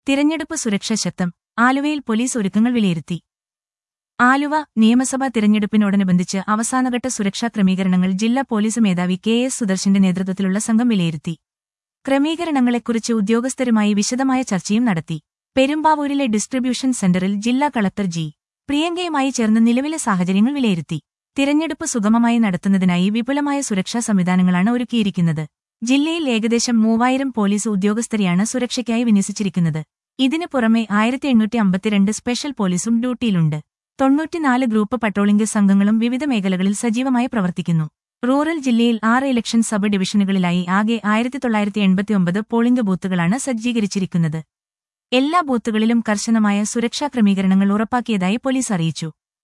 തിരഞ്ഞെടുപ്പ് സുരക്ഷ ശക്തം ആലുവയിൽ പോലീസ് ഒരുക്കങ്ങൾ വിലയിരുത്തി ആലുവ നിയമസഭാ തിരഞ്ഞെടുപ്പിനോടനുബന്ധിച്ച് അവസാനഘട്ട സുരക്ഷാ ക്രമീകരണങ്ങൾ ജില്ലാ പോലീസ് മേധാവി കെ എസ് സുദർശന്റെ നേതൃത്വത്തിലുള്ള സംഘം വിലയിരുത്തി ക്രമീകരണങ്ങളെക്കുറിച്ച് ഉദ്യോഗസ്ഥരുമായി വിശദമായ ചർച്ചയും നടത്തി പെരുമ്പാവൂരിലെ ഡിസ്ട്രിബ്യൂഷൻ സെന്ററിൽ ജില്ലാ കളക്ടർ ജി പ്രിയങ്കയുമായി ചേർന്ന് നിലവിലെ സാഹചര്യങ്ങൾ വിലയിരുത്തി തിരഞ്ഞെടുപ്പ് സുഗമമായി നടത്തുന്നതിനായി വിപുലമായ സുരക്ഷാ സംവിധാനങ്ങളാണ് ഒരുക്കിയിരിക്കുന്നത് ജില്ലയിൽ ഏകദേശം മൂവായിരം പോലീസ് ഉദ്യോഗസ്ഥരെയാണ് സുരക്ഷയ്ക്കായി വിന്യസിച്ചിരിക്കുന്നത് ഇതിനു പുറമെ ആയിരത്തി എണ്ണൂറ്റി അമ്പത്തിരണ്ട് സ്പെഷ്യൽ പോലീസും ഡ്യൂട്ടിയിലുണ്ട് തൊണ്ണൂറ്റിനാല് ഗ്രൂപ്പ് പട്രോളിംഗ് സംഘങ്ങളും വിവിധ മേഖലകളിൽ സജീവമായി പ്രവർത്തിക്കുന്നു റൂറൽ ജില്ലയിൽ ആറ് ഇലക്ഷൻ സബ് ഡിവിഷനുകളിലായി ആകെ ആയിരത്തി തൊള്ളായിരത്തി എൺപത്തിയൊമ്പത് പോളിംഗ് ബൂത്തുകളാണ് സജ്ജീകരിച്ചിരിക്കുന്നത് എല്ലാ ബൂത്തുകളിലും കർശനമായ സുരക്ഷാ ക്രമീകരണങ്ങൾ ഉറപ്പാക്കിയതായി പോലീസ് അറിയിച്ചു